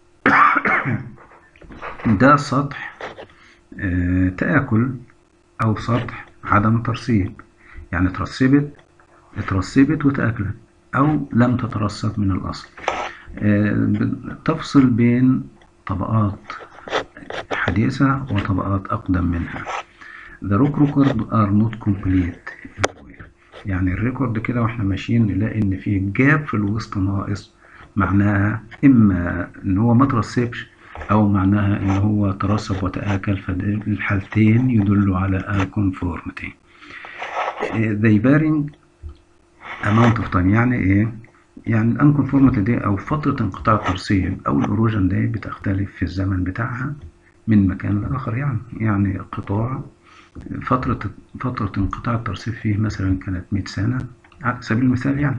[SPEAKER 1] ده سطح آه تآكل أو سطح عدم ترسيب يعني ترسبت اترسبت وتآكلت أو لم تترسب من الأصل آه تفصل بين طبقات حديثة وطبقات أقدم منها The rock record are not complete يعني الريكورد كده واحنا ماشيين نلاقي ان في جاب في الوسط ناقص معناها اما ان هو ما ترسبش او معناها ان هو ترسب وتآكل فالحالتين يدلوا على conformity they varying amount of time يعني ايه يعني الانكونفورميتي دي او فترة انقطاع الترسيب او الاروجن دي بتختلف في الزمن بتاعها من مكان لاخر يعني يعني قطاع فترة فترة انقطاع الترسيب فيه مثلا كانت 100 سنة على سبيل المثال يعني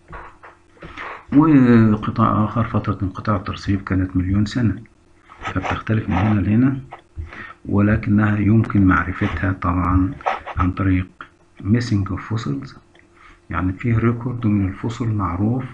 [SPEAKER 1] وقطاع آخر فترة انقطاع الترسيب كانت مليون سنة فبتختلف من هنا لهنا ولكنها يمكن معرفتها طبعا عن طريق missing of fossils يعني فيه ريكورد من الفصل معروف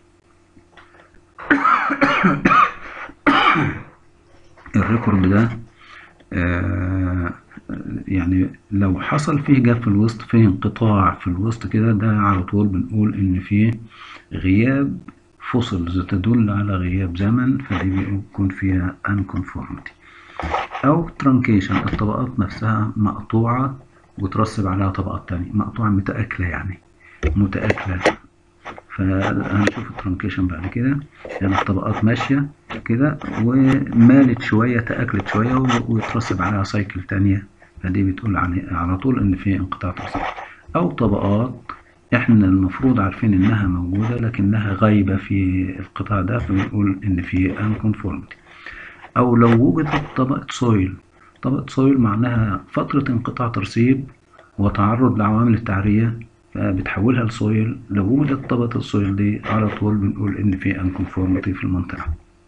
[SPEAKER 1] الريكورد ده آه يعني لو حصل فيه جاب في الوسط فيه انقطاع في الوسط كده ده على طول بنقول ان فيه غياب فصلز تدل على غياب زمن فدي بيكون فيها unconformity او truncation الطبقات نفسها مقطوعة وترسب عليها طبقات تانية مقطوعة متآكلة يعني متآكلة فهنشوف الترانكيشن بعد كده يعني الطبقات ماشية كده ومالت شوية تأكلت شوية وترسب عليها سايكل تانية فدي بتقول على طول إن في انقطاع ترسيب أو طبقات إحنا المفروض عارفين إنها موجودة لكنها غايبة في القطاع ده فبنقول إن في unconformity أو لو وجدت طبقة سويل طبقة سويل معناها فترة انقطاع ترسيب وتعرض لعوامل التعرية فبتحولها لسويل لو وجدت طبقة السويل دي على طول بنقول إن في unconformity في المنطقة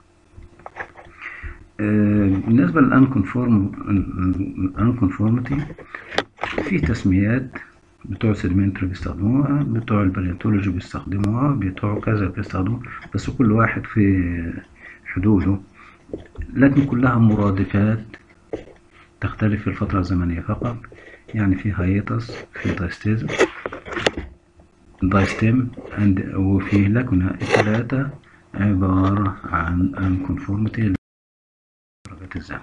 [SPEAKER 1] بالنسبة للانكونفورميتي في تسميات بتوع السيدمنتري بيستخدموها بتوع الباليونتولوجي بيستخدموها بتوع كذا بيستخدموها بس كل واحد في حدوده لكن كلها مرادفات تختلف في الفترة الزمنية فقط يعني في هايتس في دايستيزم دايستيم وفي لاكونا الثلاثة عبارة عن unconformity درجات الزمن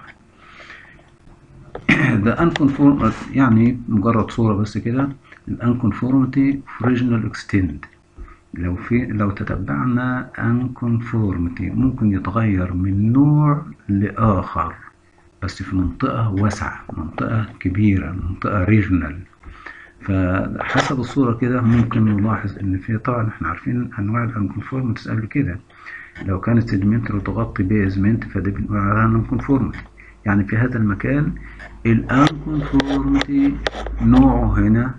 [SPEAKER 1] ده unconform يعني مجرد صورة بس كده الانكونفورميتي فريجنال اكستند لو في لو تتبعنا unconformity ممكن يتغير من نوع لآخر بس في منطقة واسعة منطقة كبيرة منطقة ريجنال فحسب الصورة كده ممكن نلاحظ إن في طبعا إحنا عارفين أنواع الانكونفورميتيز قبل كده لو كانت سيدمنتري تغطي بيزمنت فدي بنقول عليها نونكونفورميتي يعني في هذا المكان الانكونفورميتي نوعه هنا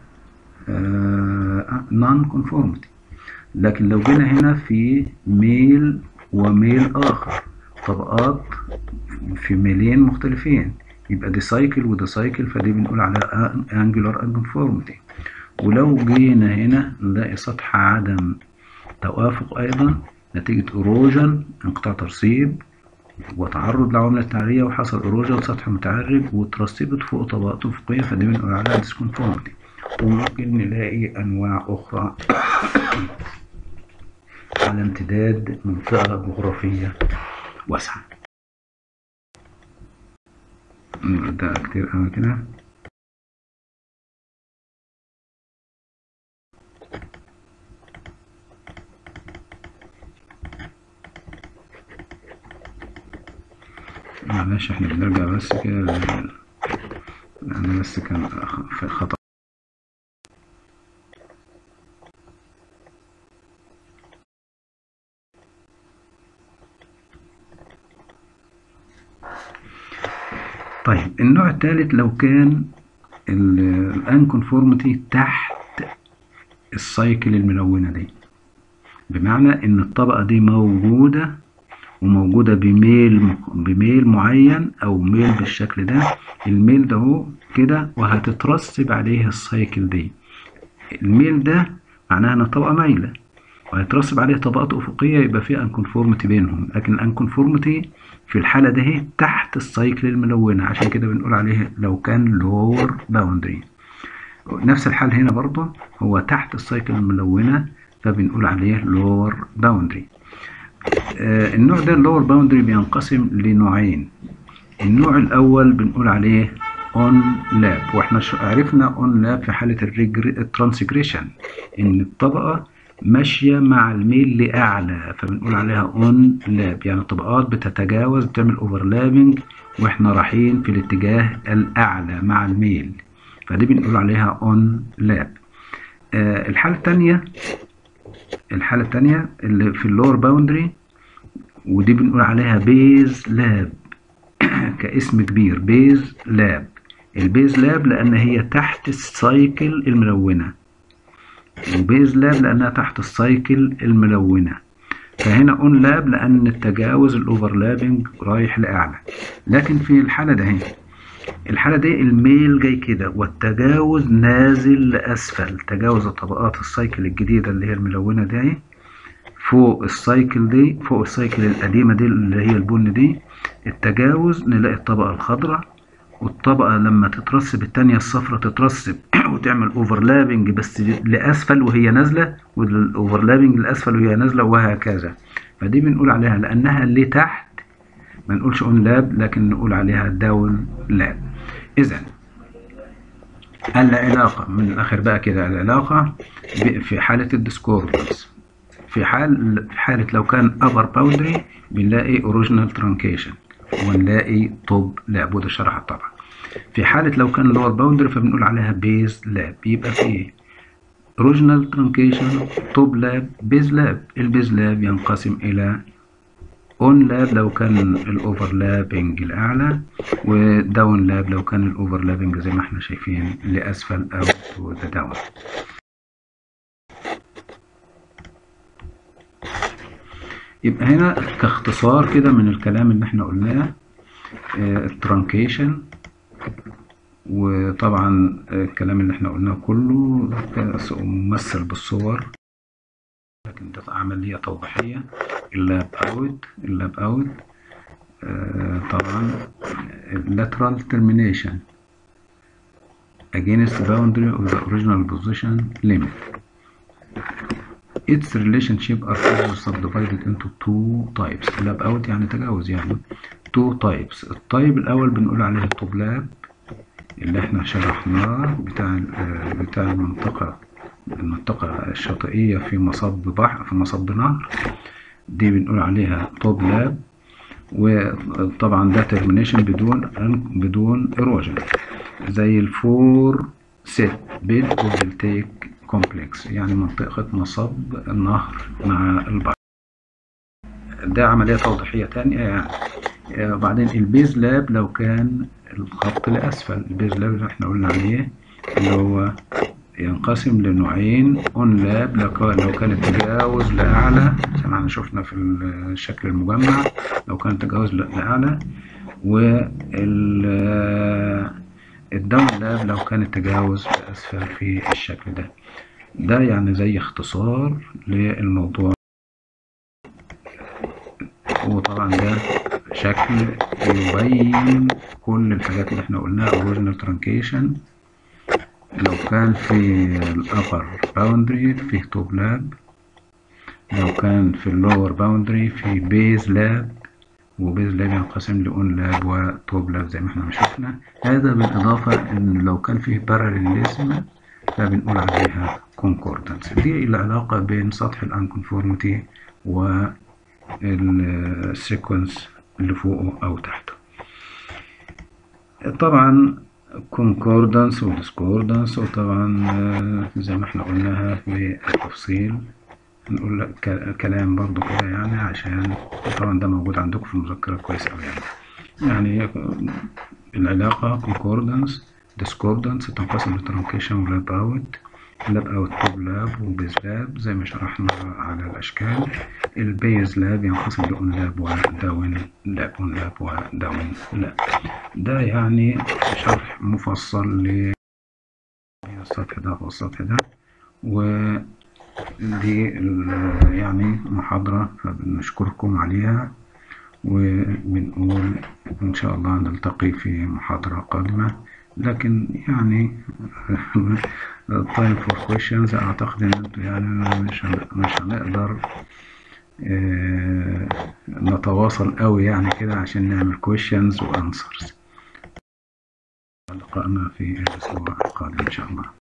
[SPEAKER 1] نون كونفورميتي لكن لو جينا هنا في ميل وميل آخر طبقات في ميلين مختلفين يبقى دي سايكل وده سايكل فدي بنقول عليها انجولار انكونفورميتي ولو جينا هنا نلاقي سطح عدم توافق ايضا نتيجة اروجن انقطاع ترسيب وتعرض لعوامل التعرية وحصل اروجن سطح متعرج وترسبت فوق طبقات افقية فدي بنقول عليها ديسكونفورميتي وممكن نلاقي أنواع أخرى على امتداد منطقة جغرافية واسعة ده كتير أوي كده معلش احنا بنرجع بس كده لل- لأن بس كان أخ- في خطأ طيب النوع الثالث لو كان الانكونفورميتي تحت السايكل الملونة دي بمعنى ان الطبقة دي موجودة وموجودة بميل بميل معين او ميل بالشكل ده الميل ده هو كده وهتترسب عليه السايكل دي الميل ده معناها ان الطبقة مايلة وهيترسب عليه طبقات افقية يبقى في انكونفورميتي بينهم لكن الانكونفورميتي في الحالة دي تحت السايكل الملونة عشان كده بنقول عليه لو كان لور باوندري نفس الحال هنا برضه هو تحت السايكل الملونة فبنقول عليه لور باوندري آه النوع ده اللور باوندري بينقسم لنوعين النوع الأول بنقول عليه اون لاب واحنا ش- عرفنا اون لاب في حالة الترانسجريشن ان الطبقة ماشية مع الميل لأعلى فبنقول عليها اون لاب يعني الطبقات بتتجاوز بتعمل اوفرلابنج واحنا رايحين في الاتجاه الأعلى مع الميل فدي بنقول عليها اون لاب آه الحالة التانية الحالة التانية اللي في اللور باوندري ودي بنقول عليها بيز لاب كاسم كبير بيز لاب البيز لاب لأن هي تحت السايكل الملونة وبيز لاب لأنها تحت السايكل الملونة فهنا اون لاب لأن التجاوز الأوفرلابنج رايح لأعلى لكن في الحالة ده هي الحالة دي الميل جاي كده والتجاوز نازل لأسفل تجاوز طبقات السايكل الجديدة اللي هي الملونة دي فوق السايكل دي فوق السايكل القديمة دي اللي هي البن دي التجاوز نلاقي الطبقة الخضراء والطبقة لما تترسب التانية الصفرة تترسب وتعمل اوفرلابنج بس لأسفل وهي نازلة والاوفرلابنج لأسفل وهي نازلة وهكذا فدي بنقول عليها لأنها اللي تحت ما نقولش اون لاب لكن نقول عليها داون لاب إذا العلاقة من الآخر بقى كده العلاقة ب- في حالة الديسكوردنس في حال في حالة لو كان upper boundary بنلاقي original truncation ونلاقي توب لاب وده شرح طبعا في حالة لو كان lower boundary فبنقول عليها بيز لاب يبقى في original truncation توب لاب بيز لاب البيز لاب ينقسم إلى اون لاب لو كان الاوفرلابنج الاعلى وداون لاب لو كان الاوفرلابنج زي ما احنا شايفين لاسفل او تو ذا داون يبقى هنا كاختصار كده من الكلام اللي احنا قلناه الترانكيشن وطبعا آه، الكلام اللي احنا قلناه كله كان ممثل بالصور لكن ده عملية توضيحية اللاب اوت اللاب اوت آه، طبعا lateral termination against the boundary of the original position limit its relationship are further subdivided into two types لاب اوت يعني تجاوز يعني two types الطيب الاول بنقول عليه الطوب لاب اللي احنا شرحناه بتاع ال- بتاع المنطقة المنطقة الشاطئية في مصب بحر في مصب نهر دي بنقول عليها توب لاب وطبعا ده ترمينيشن بدون بدون ايروجن زي الفور ست بيد وفيلتيك كومبلكس يعني منطقة مصب النهر مع البحر ده عملية توضيحية تانية يعني آه، وبعدين البيز لاب لو كان الخط لأسفل البيز لاب اللي احنا قلنا عليه اللي هو ينقسم لنوعين اون لاب لو كان لو كان التجاوز لأعلى زي ما احنا شفنا في الشكل المجمع لو كان التجاوز لأعلى وال الداون لاب لو كان التجاوز لأسفل في الشكل ده ده يعني زي اختصار للموضوع وطبعا ده شكل يبين كل الحاجات اللي احنا قلناها original truncation لو كان في الأبر باوندري فيه توب لاب لو كان في اللور باوندري في بيز لاب وبيز لاب ينقسم لأون لاب وتوب لاب زي ما احنا ما شفنا هذا بالإضافة إن لو كان فيه باراليليزم فبنقول عليها كونكوردنس دي العلاقة بين سطح الانكونفورميتي والسيكونس اللي فوقه أو تحته طبعا كونكوردنس وديسكوردنس وطبعا زي ما احنا قلناها بالتفصيل نقول لك كلام برضو كده يعني عشان طبعا ده موجود عندكم في المذكرة كويس أوي يعني يعني العلاقة كونكوردنس ديسكوردنس تنقسم لترانكيشن ولاب اوت لاب اوت توب لاب وبيز لاب زي ما شرحنا على الأشكال البيز لاب ينقسم لأون لاب وداون لاب أون لاب وداون لاب ده يعني شرح مفصل ل السطح ده والسطح ده و دي يعني محاضرة فبنشكركم عليها وبنقول إن شاء الله نلتقي في محاضرة قادمة لكن يعني time for questions أعتقد إن أنتوا يعني مش مش هنقدر نتواصل قوي يعني كده عشان نعمل questions و answers لقائنا في الأسبوع القادم إن شاء الله